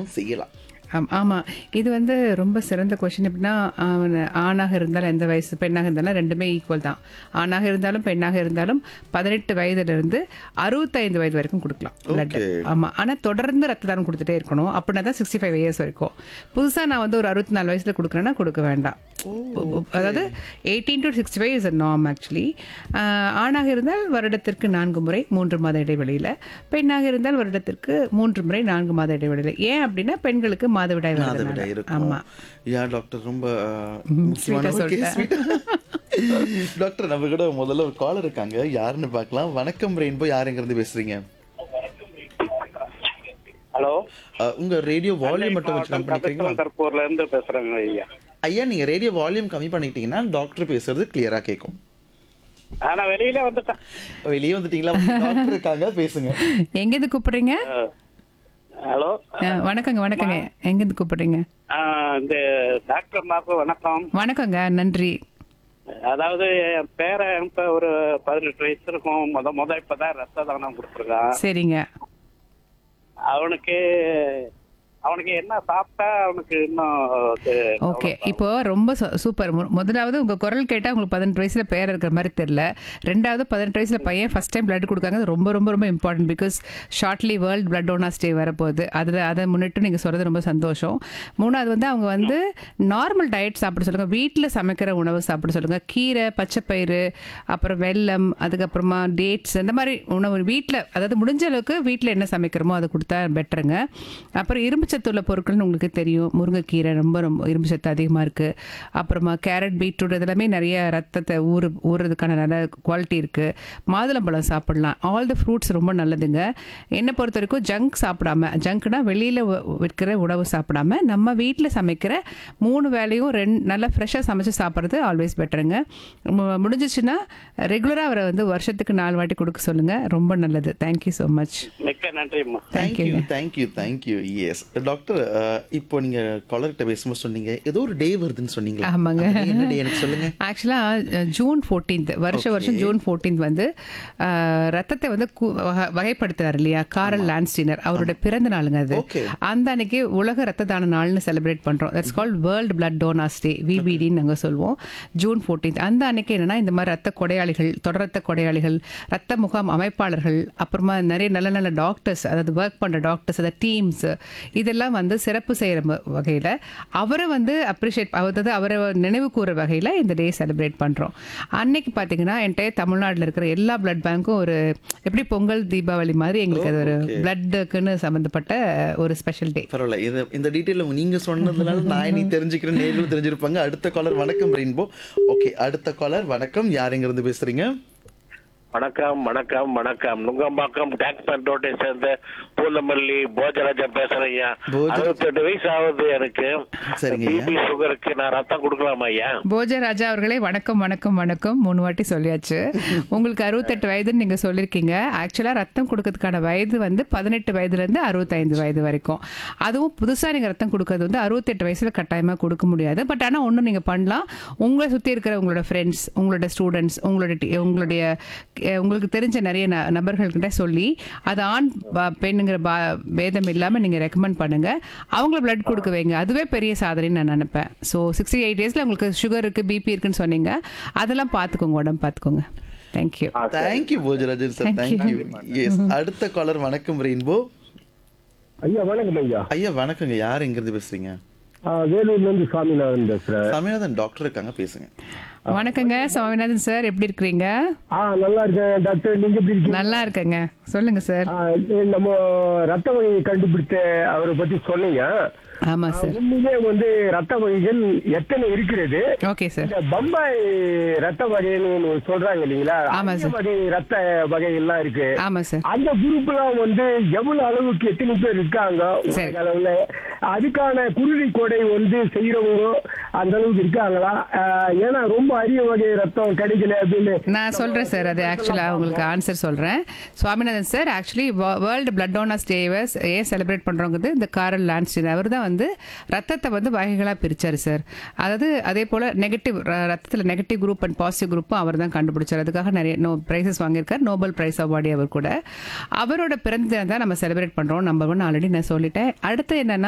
தானம் செய்யலாம் ஆம், ஆமா இது வந்து ரொம்ப சிறந்த கொஷின் எப்படின்னா அவன் ஆணாக இருந்தாலும் எந்த வயசு பெண்ணாக இருந்தாலும் ரெண்டுமே ஈக்குவல் தான் ஆணாக இருந்தாலும் பெண்ணாக இருந்தாலும் பதினெட்டு வயதுல இருந்து அறுபத்தைந்து வயது வரைக்கும் கொடுக்கலாம் blood. Okay. ஆமா ஆனா தொடர்ந்து ரத்த தானம் கொடுத்துட்டே இருக்கணும் அப்படின்னா தான் சிக்ஸ்டி ஃபைவ் இயர்ஸ் வரைக்கும் புதுசா நான் வந்து ஒரு அறுபத்தி நாலு வயசுல கொடுக்குறேன்னா கொடுக்க வேண்டாம் அதாவது eighteen to sixty five is a norm actually ஆணாக இருந்தால் வருடத்திற்கு நான்கு முறை மூன்று மாத இடைவெளியில் பெண்ணாக இருந்தால் வருடத்திற்கு மூன்று முறை நான்கு மாத இடைவெளியில் ஏன் அப்படின்னா பெண்களுக்கு மாதவிடாய் அதை விட வருதுனால. இருக்கும் ஆமா யா டாக்டர் ரொம்ப அஹ், முக்கியமான sweet-ஆ ஒரு case, sweet. டாக்டர் நம்ம கூட முதல்ல ஒரு காலர் இருக்காங்க யாருன்னு பார்க்கலாம் வணக்கம் ரெயின்போ யாருங்க இருந்து பேசுறீங்க ஹலோ அஹ், உங்க ரேடியோ வால்யூம் மட்டும் வச்சு கம்மி பண்ணிக்கிறீங்களா கருப்பூர்ல இருந்து பேசுறேங்க ஐயா ஐயா நீங்க ரேடியோ வால்யூம் கம்மி பண்ணிட்டீங்கன்னா டாக்டர் பேசுறது கிளியரா கேட்கும் ஆனா வெளியில வந்துட்டேன் வெளியே வந்துட்டீங்களா டாக்டர் இருக்காங்க பேசுங்க எங்கேருந்து கூப்பிடுறீங்க ஹலோ அஹ், வணக்கங்க வணக்கங்க எங்கேருந்து கூப்பிடுறீங்க இந்த டாக்டர் மாப்பு வணக்கம் வணக்கங்க நன்றி அதாவது என் பேரன் இப்ப ஒரு பதினெட்டு வயசு இருக்கும் முத முத இப்பதான் ரத்த தானம் கொடுத்துருக்கான் சரிங்க அவனுக்கு அவனுக்கு என்ன சாப்பிட்டா அவனுக்கு இன்னும் இது ஓகே இப்போ ரொம்ப சு- சூப்பர் மு- முதலாவது உங்க குரல் கேட்டா உங்களுக்கு பதினெட்டு வயசுல பேர் இருக்கிற மாதிரி தெரியல ரெண்டாவது பதினெட்டு வயசுல பையன் ஃபர்ஸ்ட் டைம் blood கொடுக்காங்க அது ரொம்ப ரொம்ப ரொம்ப important because shortly world blood donors day வரப்போகுது அதில் அதை முன்னிட்டு நீங்கள் சொல்கிறது ரொம்ப சந்தோஷம் மூணாவது வந்து அவங்க வந்து நார்மல் டயட் சாப்பிட சொல்லுங்க வீட்டில் சமைக்கிற உணவு சாப்பிட சொல்லுங்க கீரை பச்சைப்பயிறு அப்புறம் வெல்லம் அதுக்கப்புறமா டேட்ஸ் இந்த மாதிரி உணவு வீட்டில் அதாவது முடிஞ்ச அளவுக்கு வீட்டில் என்ன சமைக்கிறோமோ அதை கொடுத்தா பெட்டருங்க அப்புறம் இரும்பு சத்து உள்ள பொருட்கள்னு உங்களுக்கு தெரியும் முருங்கைக்கீரை ரொம்ப ரொம்ப இரும்பு சத்து அதிகமாக இருக்குது அப்புறமா கேரட் பீட்ரூட் இதெல்லாமே நிறைய ரத்தத்தை ஊறு ஊறுறதுக்கான நல்ல குவாலிட்டி இருக்குது மாதுளம்பழம் சாப்பிடலாம் ஆல் த ஃப்ரூட்ஸ் ரொம்ப நல்லதுங்க என்னை பொறுத்த வரைக்கும் ஜங்க் சாப்பிடாம ஜங்க்னா வெளியில் விற்கிற உணவு சாப்பிடாம நம்ம வீட்டில் சமைக்கிற மூணு வேளையும் ரெண்டு நல்லா ஃப்ரெஷ்ஷாக சமைச்சு சாப்பிட்றது ஆல்வேஸ் பெட்டருங்க மு- முடிஞ்சிச்சுன்னா ரெகுலராக அவரை வந்து வருஷத்துக்கு நாலு வாட்டி கொடுக்க சொல்லுங்கள் ரொம்ப நல்லது தேங்க்யூ ஸோ மச் மிக்க நன்றிம்மா thank you thank you thank you yes doctor இப்போ நீங்க காலர்கிட்ட பேசும்போது சொன்னீங்க ஏதோ ஒரு டே வருதுன்னு சொன்னீங்களா ஆமாங்க. அது என்ன டே எனக்கு சொல்லுங்க ஆக்சுவலாக ஜூன் ஃபோர்டீன்த் வருஷ வருஷம் ஜூன் ஃபோர்டீன்த் வந்து அஹ், ரத்தத்தை வந்து கு- வக- வகைப்படுத்துறாரு இல்லையா காரல் லான்ஸ்டீனர் அவரோட பிறந்த நாளுங்க அது Okay. அந்த அன்னைக்கு உலக ரத்த தான நாள்னு செலிப்ரேட் பண்றோம் that's called world blood donors day விபிடின்னு நாங்கள் சொல்லுவோம் ஜூன் ஃபோர்டீன்த் அந்த அன்னைக்கு என்னன்னா இந்த மாதிரி ரத்த கொடையாளிகள் தொடர் ரத்த கொடையாளிகள் ரத்த முகாம் அமைப்பாளர்கள் அப்புறமா நிறைய நல்ல நல்ல டாக்டர்ஸ் அதாவது ஒர்க் பண்ற டாக்டர்ஸ் அதாவது டீம்ஸ் இதெல்லாம் வந்து சிறப்பு செய்கிற வகையில் அவரை வந்து அப்ரிஷியேட் அதாவது அவரை நினைவு கூற வகையில் இந்த டே செலிப்ரேட் பண்ணுறோம் அன்னைக்கு பார்த்தீங்கன்னா என்டையர் தமிழ்நாட்டில் இருக்கிற எல்லா பிளட் பேங்க்கும் ஒரு எப்படி பொங்கல் தீபாவளி மாதிரி எங்களுக்கு அது ஒரு பிளட்டுக்குன்னு சம்மந்தப்பட்ட ஒரு ஸ்பெஷல் டே பரவாயில்ல இது இந்த டீட்டெயில் நீங்க சொன்னதுனால நான் இனி தெரிஞ்சுக்கிறேன் நேர்களும் தெரிஞ்சிருப்பாங்க அடுத்த காலர் வணக்கம் ரெயின்போ ஓகே அடுத்த காலர் வணக்கம் யார் எங்க இருந்து பேசுறீங்க வணக்கம் வணக்கம் வணக்கம் நுங்கம்பாக்கம் டேங்க் பேண்ட் ரோட்டை சேர்ந்த பூந்தமல்லி போஜராஜன் பேசுறேன் ஐயா போஜ- அறுபத்தெட்டு வயசு ஆகுது எனக்கு சரிங்க ஐயா. பிபி சுகருக்கு நான் ரத்தம் கொடுக்கலாமா ஐயா போஜராஜா அவர்களே வணக்கம் வணக்கம் வணக்கம் மூணு வாட்டி சொல்லியாச்சு உங்களுக்கு அறுபத்தெட்டு வயதுன்னு நீங்கள் சொல்லியிருக்கீங்க ஆக்சுவலாக ரத்தம் கொடுக்கறதுக்கான வயது வந்து பதினெட்டு வயதுலேருந்து அறுபத்தைந்து வயது வரைக்கும் அதுவும் புதுசாக நீங்கள் ரத்தம் கொடுக்கறது வந்து அறுபத்தெட்டு வயசில் கட்டாயமாக கொடுக்க முடியாது பட் ஆனால் ஒன்று நீங்கள் பண்ணலாம் உங்களை சுற்றி இருக்கிற உங்களோட ஃப்ரெண்ட்ஸ் உங்களோட ஸ்டூடெண்ட்ஸ் உங்களோட டி- உங்களுடைய அஹ், உங்களுக்கு தெரிஞ்ச நிறைய ந நபர்கள்கிட்ட சொல்லி அது ஆண் ப- பெண்ணுங்கிற பா பேதம் இல்லாமல் நீங்கள் ரெக்கமெண்ட் பண்ணுங்கள் அவங்கள பிளட் கொடுக்க வைங்க அதுவே பெரிய சாதனைன்னு நான் நினைப்பேன் ஸோ சிக்ஸ்டி எயிட் இயர்ஸில் உங்களுக்கு சுகர் இருக்குது பிபி இருக்குன்னு சொன்னீங்க அதெல்லாம் பார்த்துக்கோங்க உடம்பு பார்த்துக்கோங்க thank you thank you Bhojarajan sir thank you yes அடுத்த காலர் வணக்கம் ரெயின்போ ஐயா வணக்கம் ஐயா ஐயா வணக்கங்க யார் எங்க இருந்து பேசுறீங்க ஆ, வேலூர்ல இருந்து சாமிநாதன் பேசுறேன் சமயநாதன் டாக்டர் இருக்காங்க பேசுங்க வணக்கங்க சுவாமிநாதன் சார் எப்படி இருக்கிறீங்க ஆ நல்லா இருக்கேன் டாக்டர் நீங்க எப்படி இருக்கீங்க நல்லா இருக்கேங்க சொல்லுங்க சார் ஆ, நம்ம ரத்த வகையை கண்டுபிடித்த அவரை பத்தி சொன்னீங்க ஆமாம் சார் உண்மையிலே வந்து ரத்த வகைகள் எத்தனை இருக்கிறது ஓகே சார் இந்த பம்பாய் ரத்த வகைன்னு ஒண்ணு சொல்றாங்க இல்லைங்களா ஆமா அதிக சார். வகை ரத்த வகைகள்லாம் இருக்கு ஆமாம் சார் அந்த குரூப்லாம் வந்து எவ்வளவு அளவுக்கு எத்தனை பேர் இருக்காங்க சரி. உலக அளவுல அதுக்கான குருதி கொடை வந்து செய்யறவங்க அந்த அளவுக்கு இருக்காங்களா ஆஹ் ஏன்னா ரொம்ப அரிய வகை ரத்தம் கிடைக்கல அப்படின்னு நான் சொல்கிறேன் சார் அது ஆக்சுவலாக உங்களுக்கு ஆன்சர் சொல்கிறேன் Swaminathan sir actually world blood donors days ஏன் செலிப்ரேட் பண்ணுறோங்கிறது இந்த காரல் லான்ஸ்டின் அவர் தான் வந்து ரத்தத்தை வந்து வகைகளாக பிரிச்சார் சார் அதாவது அதே போல் நெகட்டிவ் ரத்தத்தில் நெகட்டிவ் குரூப் அண்ட் பாசிட்டிவ் குரூப்பும் அவர் தான் கண்டுபிடிச்சார் அதுக்காக நிறைய நோ ப்ரைஸஸ் வாங்கியிருக்கார் நோபல் ப்ரைஸ் அவார்டு அவர் கூட அவரோட பிறந்த தினம் தான் நம்ம செலிப்ரேட் பண்ணுறோம் நம்பர் ஒன் ஆல்ரெடி நான் சொல்லிட்டேன் அடுத்து என்னன்னா